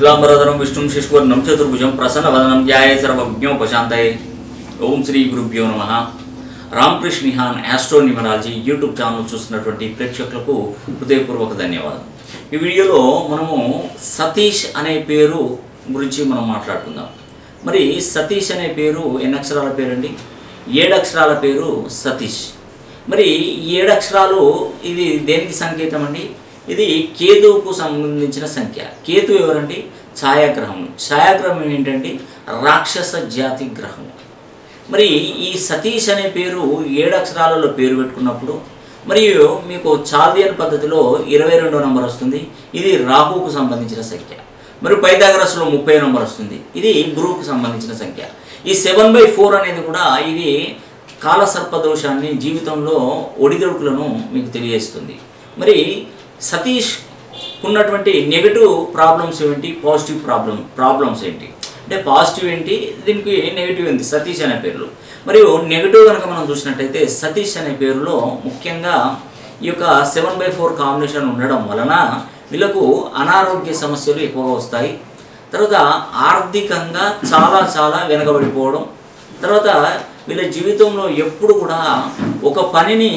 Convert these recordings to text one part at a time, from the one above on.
శుక్లాంబరధరం విష్ణుం శిశువర్ణం చతుర్భుజం ప్రసన్నవదనం ధ్యాయే సర్వజ్ఞోపశాంతయే ఓం శ్రీ గురుభ్యో నమ రామకృష్ణ నిహాన్ ఆస్ట్రో న్యూమరాలజీ యూట్యూబ్ ఛానల్ చూస్తున్నటువంటి ప్రేక్షకులకు హృదయపూర్వక ధన్యవాదాలు ఈ వీడియోలో మనము సతీష్ అనే పేరు గురించి మనం మాట్లాడుకుందాం మరి సతీష్ అనే పేరు ఎన్ని అక్షరాల పేరండి ఏడు అక్షరాల పేరు సతీష్ మరి ఈ ఏడు అక్షరాలు ఇది దేనికి సంకేతం అండి ఇది కేతువుకు సంబంధించిన సంఖ్య కేతు ఎవరండి ఛాయాగ్రహం ఛాయాగ్రహం ఏంటంటే రాక్షస జాతి గ్రహం మరి ఈ సతీష్ అనే పేరు ఏడు అక్షరాలలో పేరు పెట్టుకున్నప్పుడు మరియు మీకు చాల్దియన్ పద్ధతిలో ఇరవై రెండో నంబర్ వస్తుంది ఇది రాహువుకు సంబంధించిన సంఖ్య మరి పైథాగరస్లో ముప్పై నంబర్ వస్తుంది ఇది గురువుకు సంబంధించిన సంఖ్య ఈ సెవెన్ బై ఫోర్ అనేది కూడా ఇది కాలసర్పదోషాన్ని జీవితంలో ఒడిదొడుకులను మీకు తెలియజేస్తుంది మరి సతీష్ ఉన్నటువంటి నెగటివ్ ప్రాబ్లమ్స్ ఏంటి పాజిటివ్ ప్రాబ్లం ప్రాబ్లమ్స్ ఏంటి అంటే పాజిటివ్ ఏంటి దీనికి నెగిటివ్ ఏంటి సతీష్ అనే పేరులో మరియు నెగిటివ్ కనుక మనం చూసినట్టయితే సతీష్ అనే పేరులో ముఖ్యంగా ఈ యొక్క సెవెన్ బై ఫోర్ కాంబినేషన్ ఉండడం వలన వీళ్ళకు అనారోగ్య సమస్యలు ఎక్కువగా వస్తాయి తర్వాత ఆర్థికంగా చాలా చాలా వెనకబడిపోవడం తర్వాత వీళ్ళ జీవితంలో ఎప్పుడు కూడా ఒక పనిని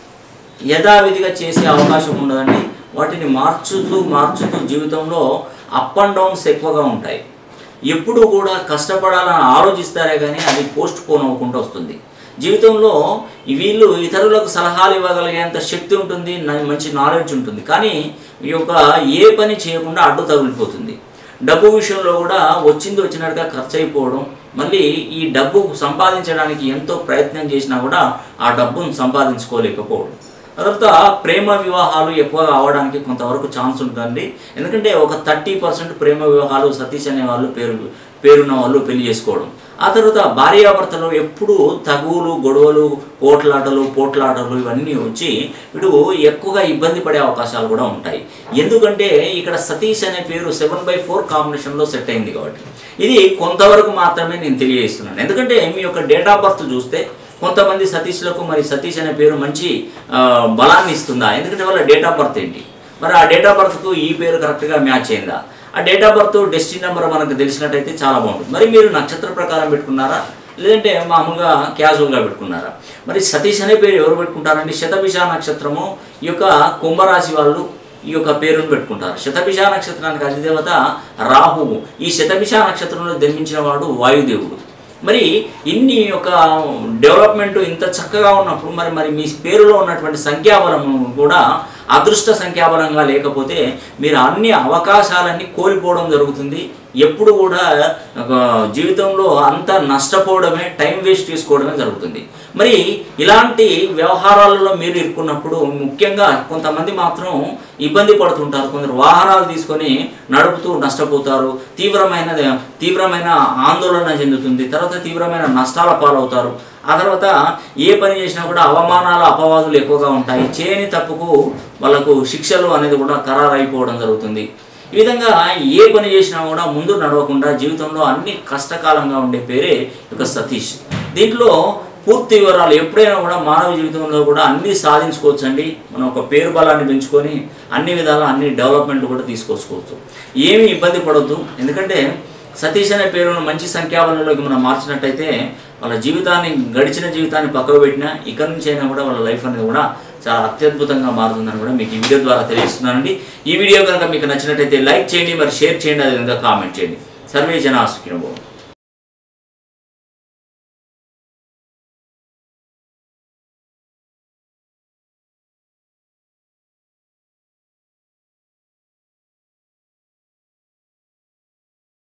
యథావిధిగా చేసే అవకాశం ఉండదండి వాటిని మార్చుతూ మార్చుతూ జీవితంలో అప్ అండ్ డౌన్స్ ఎక్కువగా ఉంటాయి ఎప్పుడు కూడా కష్టపడాలని ఆలోచిస్తారే కానీ అది పోస్ట్ పోన్ అవ్వకుండా వస్తుంది జీవితంలో వీళ్ళు ఇతరులకు సలహాలు ఇవ్వగలిగేంత శక్తి ఉంటుంది న- మంచి నాలెడ్జ్ ఉంటుంది కానీ ఈ యొక్క ఏ పని చేయకుండా అడ్డు తగిలిపోతుంది డబ్బు విషయంలో కూడా వచ్చింది వచ్చినట్టుగా ఖర్చు అయిపోవడం మళ్ళీ ఈ డబ్బు సంపాదించడానికి ఎంతో ప్రయత్నం చేసినా కూడా ఆ డబ్బును సంపాదించుకోలేకపోవడం తర్వాత ప్రేమ వివాహాలు ఎక్కువగా అవడానికి కొంతవరకు ఛాన్స్ ఉంటుంది ఎందుకంటే ఒక థర్టీ పర్సెంట్ ప్రేమ వివాహాలు సతీష్ అనే వాళ్ళు పేరు పేరున్న వాళ్ళు పెళ్లి చేసుకోవడం ఆ తర్వాత భార్యాభర్తలు ఎప్పుడు తగువులు గొడవలు పోట్లాటలు పోట్లాటలు ఇవన్నీ వచ్చి వీడు ఎక్కువగా ఇబ్బంది పడే అవకాశాలు కూడా ఉంటాయి ఎందుకంటే ఇక్కడ సతీష్ అనే పేరు సెవెన్ బై ఫోర్ కాంబినేషన్లో సెట్ అయింది కాబట్టి ఇది కొంతవరకు మాత్రమే నేను తెలియజేస్తున్నాను ఎందుకంటే మీ యొక్క డేట్ ఆఫ్ బర్త్ చూస్తే కొంతమంది సతీష్లకు మరి సతీష్ అనే పేరు మంచి ఆ, బలాన్ని ఇస్తుందా ఎందుకంటే వాళ్ళ డేట్ ఆఫ్ బర్త్ ఏంటి మరి ఆ డేట్ ఆఫ్ బర్త్కు ఈ పేరు కరెక్ట్గా మ్యాచ్ అయిందా ఆ date of birth destiny number మనకు తెలిసినట్టయితే చాలా బాగుంటుంది మరి మీరు నక్షత్ర ప్రకారం పెట్టుకున్నారా లేదంటే మామూలుగా క్యాజువల్గా పెట్టుకున్నారా మరి సతీష్ అనే పేరు ఎవరు పెట్టుకుంటారండి శతభిష నక్షత్రము ఈ యొక్క కుంభరాశి వాళ్ళు ఈ యొక్క పేరును పెట్టుకుంటారు శతభిష నక్షత్రానికి అధిదేవత రాహువు ఈ శతభిష నక్షత్రంలో జన్మించిన వాడు వాయుదేవుడు మరి ఇన్ని యొక్క డెవలప్మెంట్ ఇంత చక్కగా ఉన్నప్పుడు మరి మరి మీ పేరులో ఉన్నటువంటి సంఖ్యాబలం కూడా అదృష్ట సంఖ్యాబలంగా లేకపోతే మీరు అన్ని అవకాశాలన్నీ కోల్పోవడం జరుగుతుంది ఎప్పుడు కూడా ఒక జీవితంలో అంతా నష్టపోవడమే టైం వేస్ట్ చేసుకోవడమే జరుగుతుంది మరి ఇలాంటి వ్యవహారాలలో మీరు ఇరుక్కున్నప్పుడు ముఖ్యంగా కొంతమంది మాత్రం ఇబ్బంది పడుతుంటారు కొందరు వాహనాలు తీసుకొని నడుపుతూ నష్టపోతారు తీవ్రమైన తీవ్రమైన ఆందోళన చెందుతుంది తర్వాత తీవ్రమైన నష్టాల పాలవుతారు ఆ తర్వాత ఏ పని చేసినా కూడా అవమానాలు అపవాదులు ఎక్కువగా ఉంటాయి చేయని తప్పుకు వాళ్ళకు శిక్షలు అనేది కూడా ఖరారు అయిపోవడం జరుగుతుంది ఈ విధంగా ఏ పని చేసినా కూడా ముందు నడవకుండా జీవితంలో అన్ని కష్టకాలంగా ఉండే పేరే ఒక సతీష్ దీంట్లో పూర్తి వివరాలు ఎప్పుడైనా కూడా మానవ జీవితంలో కూడా అన్నీ సాధించుకోవచ్చండి మనం ఒక పేరు బలాన్ని పెంచుకొని అన్ని విధాలా అన్ని డెవలప్మెంట్ కూడా తీసుకొచ్చుకోవచ్చు ఏమీ ఇబ్బంది పడవద్దు ఎందుకంటే సతీష్ అనే పేరును మంచి సంఖ్యాబలంలోకి మనం మార్చినట్టయితే వాళ్ళ జీవితాన్ని గడిచిన జీవితాన్ని పక్కకు పెట్టినా ఇక్కడి నుంచి అయినా కూడా వాళ్ళ లైఫ్ అనేది కూడా చాలా అత్యద్భుతంగా మారుతుందని కూడా మీకు ఈ వీడియో ద్వారా తెలియజేస్తున్నానండి ఈ వీడియో కనుక మీకు నచ్చినట్టయితే లైక్ చేయండి మరి షేర్ చేయండి అదేవిధంగా కామెంట్ చేయండి సర్వే జన ఆసుకినబోం